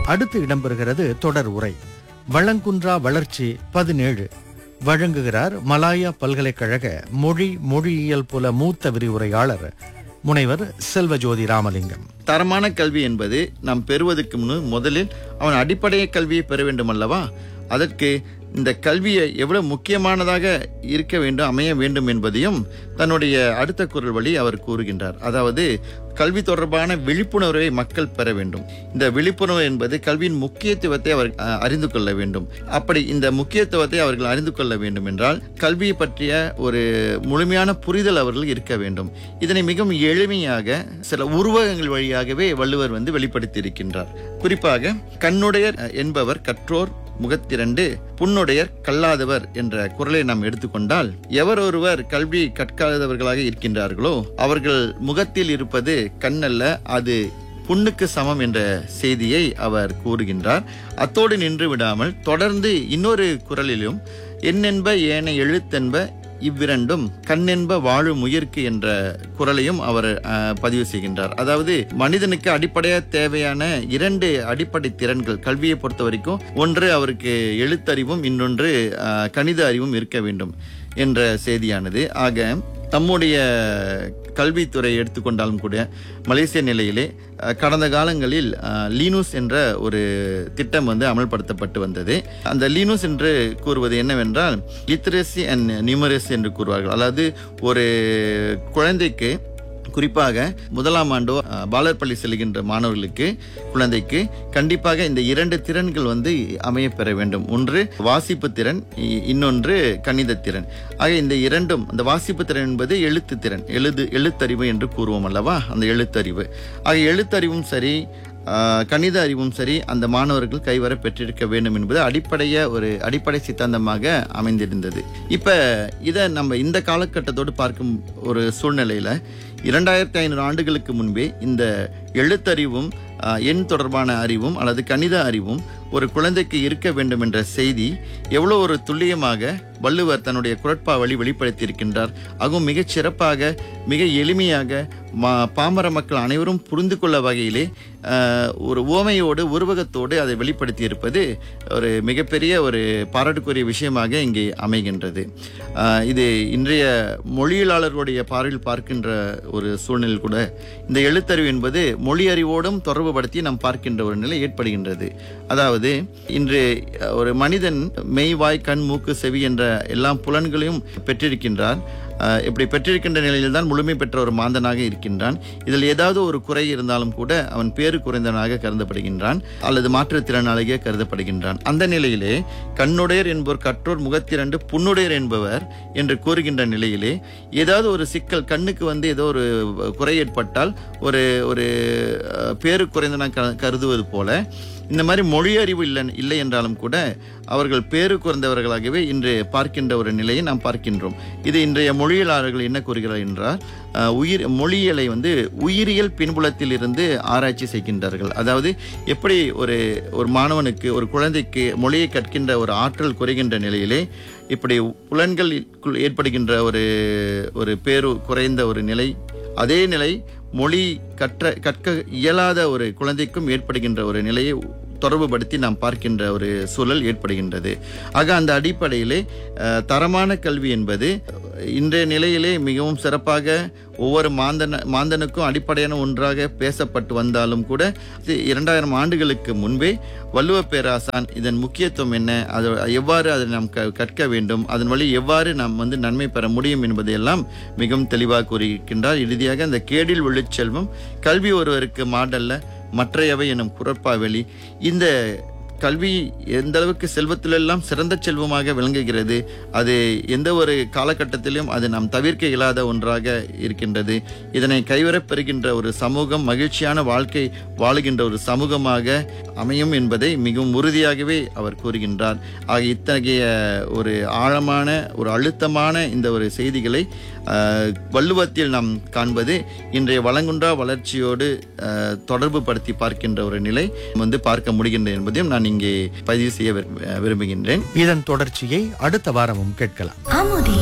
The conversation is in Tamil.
அடுத்து இடம்பெறுகிறது தொடர் உரை வளங்குன்றா வளர்ச்சி பதினேழு வழங்குகிறார் மலாயா பல்கலைக்கழக மொழி மொழியியல் புல மூத்த விரிவுரையாளர் முனைவர் செல்வஜோதி ராமலிங்கம் தரமான கல்வி என்பது நாம் பெறுவதற்கு முன் முதலில் அவன் அடிப்படை கல்வியை பெற வேண்டும் அல்லவா அதற்கு இந்த கல்வியை எவ்வளவு முக்கியமானதாக இருக்க வேண்டும் அமைய வேண்டும் என்பதையும் தன்னுடைய அடுத்த குரல் வழி அவர் கூறுகின்றார் அதாவது கல்வி தொடர்பான விழிப்புணர்வை மக்கள் பெற வேண்டும் இந்த விழிப்புணர்வு என்பது கல்வியின் முக்கியத்துவத்தை அவர் அஹ், அறிந்து கொள்ள வேண்டும் அப்படி இந்த முக்கியத்துவத்தை அவர்கள் அறிந்து கொள்ள வேண்டும் என்றால் கல்வியை பற்றிய ஒரு முழுமையான புரிதல் அவர்கள் இருக்க வேண்டும் இதனை மிகவும் எளிமையாக சில உருவகங்கள் வழியாகவே வள்ளுவர் வந்து வெளிப்படுத்தி இருக்கின்றார் குறிப்பாக கண்ணுடையர் அஹ், என்பவர் கற்றோர் முகத்திரண்டு புண்ணுடையர் கல்லாதவர் என்ற குரலை நாம் எடுத்துக்கொண்டால் எவர் ஒருவர் கல்வி கற்காதவர்களாக இருக்கின்றார்களோ அவர்கள் முகத்தில் இருப்பது கண்ணல்ல அது புண்ணுக்கு சமம் என்ற செய்தியை அவர் கூறுகின்றார் அத்தோடு நின்று விடாமல் தொடர்ந்து இன்னொரு குரலிலும் என்னென்ப ஏன எழுத்தென்ப இவ்விரண்டும் கண்ணென்ப வாழும் உயிர்க்கு என்ற குரலையும் அவர் அஹ், பதிவு செய்கின்றார் அதாவது மனிதனுக்கு அடிப்படையாக தேவையான இரண்டு அடிப்படை திறன்கள் கல்வியை பொறுத்த வரைக்கும் ஒன்று அவருக்கு எழுத்தறிவும் இன்னொன்று அஹ், கணித அறிவும் இருக்க வேண்டும் என்ற செய்தியானது ஆக தம்முடைய கல்வித்துறை எடுத்துக்கொண்டாலும் கூட மலேசிய நிலையிலே அஹ், கடந்த காலங்களில் அஹ், லீனூஸ் என்ற ஒரு திட்டம் வந்து அமல்படுத்தப்பட்டு வந்தது அந்த லீனூஸ் என்று கூறுவது என்னவென்றால் லிட்ரஸி அண்ட் நியூமரசி என்று கூறுவார்கள் அதாவது ஒரு குழந்தைக்கு குறிப்பாக முதலாம் ஆண்டோ அஹ், பாலர் பள்ளி செல்கின்ற மாணவர்களுக்கு குழந்தைக்கு கண்டிப்பாக இந்த இரண்டு திறன்கள் வந்து அமைய பெற வேண்டும் ஒன்று வாசிப்பு திறன் இ- இன்னொன்று கணித திறன் ஆக இந்த இரண்டும் அந்த வாசிப்பு திறன் என்பது எழுத்து திறன் எழுது எழுத்தறிவு என்று கூறுவோம் அல்லவா அந்த எழுத்தறிவு ஆக எழுத்தறிவும் சரி ஆஹ், கணித அறிவும் சரி அந்த மாணவர்கள் கைவர பெற்றிருக்க வேண்டும் என்பது அடிப்படைய ஒரு அடிப்படை சித்தாந்தமாக அமைந்திருந்தது இப்ப இதை நம்ம இந்த காலகட்டத்தோடு பார்க்கும் ஒரு சூழ்நிலையில இரண்டாயிரத்தி ஐநூறு ஆண்டுகளுக்கு முன்பே இந்த எழுத்தறிவும் ஆஹ், எண் தொடர்பான அறிவும் அல்லது கணித அறிவும் ஒரு குழந்தைக்கு இருக்க வேண்டும் என்ற செய்தி எவ்வளோ ஒரு துல்லியமாக வள்ளுவர் தன்னுடைய குரட்பாவழி வெளிப்படுத்தி இருக்கின்றார் அதுவும் மிகச் சிறப்பாக மிக எளிமையாக மா- பாமர மக்கள் அனைவரும் புரிந்து கொள்ள வகையிலே ஆஹ், ஒரு உவமையோடு உருவகத்தோடு அதை வெளிப்படுத்தி இருப்பது ஒரு மிகப்பெரிய ஒரு பாராட்டுக்குரிய விஷயமாக இங்கே அமைகின்றது ஆஹ், இது இன்றைய மொழியியலாளர்களுடைய பார்வையில் பார்க்கின்ற ஒரு சூழ்நிலை கூட இந்த எழுத்தறிவு என்பது மொழி அறிவோடும் தொடர்புபடுத்தி நாம் பார்க்கின்ற ஒரு நிலை ஏற்படுகின்றது அதாவது இன்று அஹ், ஒரு மனிதன் மெய் வாய் கண் மூக்கு செவி என்ற எல்லா புலன்களையும் பெற்றிருக்கின்றார் அஹ், இப்படி பெற்றிருக்கின்ற நிலையில் தான் முழுமை பெற்ற ஒரு மாந்தனாக இருக்கின்றான் இதில் ஏதாவது ஒரு குறை இருந்தாலும் கூட அவன் பேறு குறைந்தவனாக கருதப்படுகின்றான் அல்லது மாற்றுத்திறனாளியாக கருதப்படுகின்றான் அந்த நிலையிலே கண்ணுடையர் என்பவர் கற்றோர் முகத்திரண்டு புண்ணுடையர் என்பவர் என்று கூறுகின்ற நிலையிலே ஏதாவது ஒரு சிக்கல் கண்ணுக்கு வந்து ஏதோ ஒரு குறை ஏற்பட்டால் ஒரு ஒரு அஹ், பேறு குறைந்தன கருதுவது போல இந்த மாதிரி மொழி அறிவு இல்லை இல்லை என்றாலும் கூட அவர்கள் பேறு குறைந்தவர்களாகவே இன்று பார்க்கின்ற ஒரு நிலையை நாம் பார்க்கின்றோம் இது இன்றைய மொழியியலாளர்கள் என்ன கூறுகிறார் என்றால் அஹ், உயிர் மொழியியலை வந்து உயிரியல் பின்புலத்தில் இருந்து ஆராய்ச்சி செய்கின்றார்கள் அதாவது எப்படி ஒரு ஒரு மாணவனுக்கு ஒரு குழந்தைக்கு மொழியை கற்கின்ற ஒரு ஆற்றல் குறைகின்ற நிலையிலே இப்படி புலன்களுக்குள் ஏற்படுகின்ற ஒரு ஒரு பேரு குறைந்த ஒரு நிலை அதே நிலை மொழி கற்ற கற்க இயலாத ஒரு குழந்தைக்கும் ஏற்படுகின்ற ஒரு நிலையை தொடர்புபடுத்தி நாம் பார்க்கின்ற ஒரு சூழல் ஏற்படுகின்றது ஆக அந்த அடிப்படையிலே அஹ், தரமான கல்வி என்பது இன்றைய நிலையிலே மிகவும் சிறப்பாக ஒவ்வொரு மாந்தன மாந்தனுக்கும் அடிப்படையான ஒன்றாக பேசப்பட்டு வந்தாலும் கூட இது இரண்டாயிரம் ஆண்டுகளுக்கு முன்பே வள்ளுவ பேராசான் இதன் முக்கியத்துவம் என்ன அது எவ்வாறு அதை நாம் க- கற்க வேண்டும் அதன் வழி எவ்வாறு நாம் வந்து நன்மை பெற முடியும் என்பதையெல்லாம் மிகவும் தெளிவாக கூறியிருக்கின்றார் இறுதியாக அந்த கேடில் விழுச்செல்வம் கல்வி ஒருவருக்கு மாடல்ல மற்றையவை எனும் குரற்பாவெளி இந்த கல்வி எந்த அளவுக்கு செல்வத்திலெல்லாம் சிறந்த செல்வமாக விளங்குகிறது அது எந்த ஒரு காலகட்டத்திலும் அது நாம் தவிர்க்க இயலாத ஒன்றாக இருக்கின்றது இதனை கைவரப் பெறுகின்ற ஒரு சமூகம் மகிழ்ச்சியான வாழ்க்கை வாழுகின்ற ஒரு சமூகமாக அமையும் என்பதை மிகவும் உறுதியாகவே அவர் கூறுகின்றார் ஆக இத்தகைய ஒரு ஆழமான ஒரு அழுத்தமான இந்த ஒரு செய்திகளை ஆஹ், வள்ளுவத்தில் நாம் காண்பது இன்றைய வளங்குன்றா வளர்ச்சியோடு ஆஹ், தொடர்பு படுத்தி பார்க்கின்ற ஒரு நிலை வந்து பார்க்க முடிகின்றது என்பதையும் நான் இங்கே பதிவு செய்ய விரும்புகின்றேன் இதன் தொடர்ச்சியை அடுத்த வாரமும் கேட்கலாம் அமுதே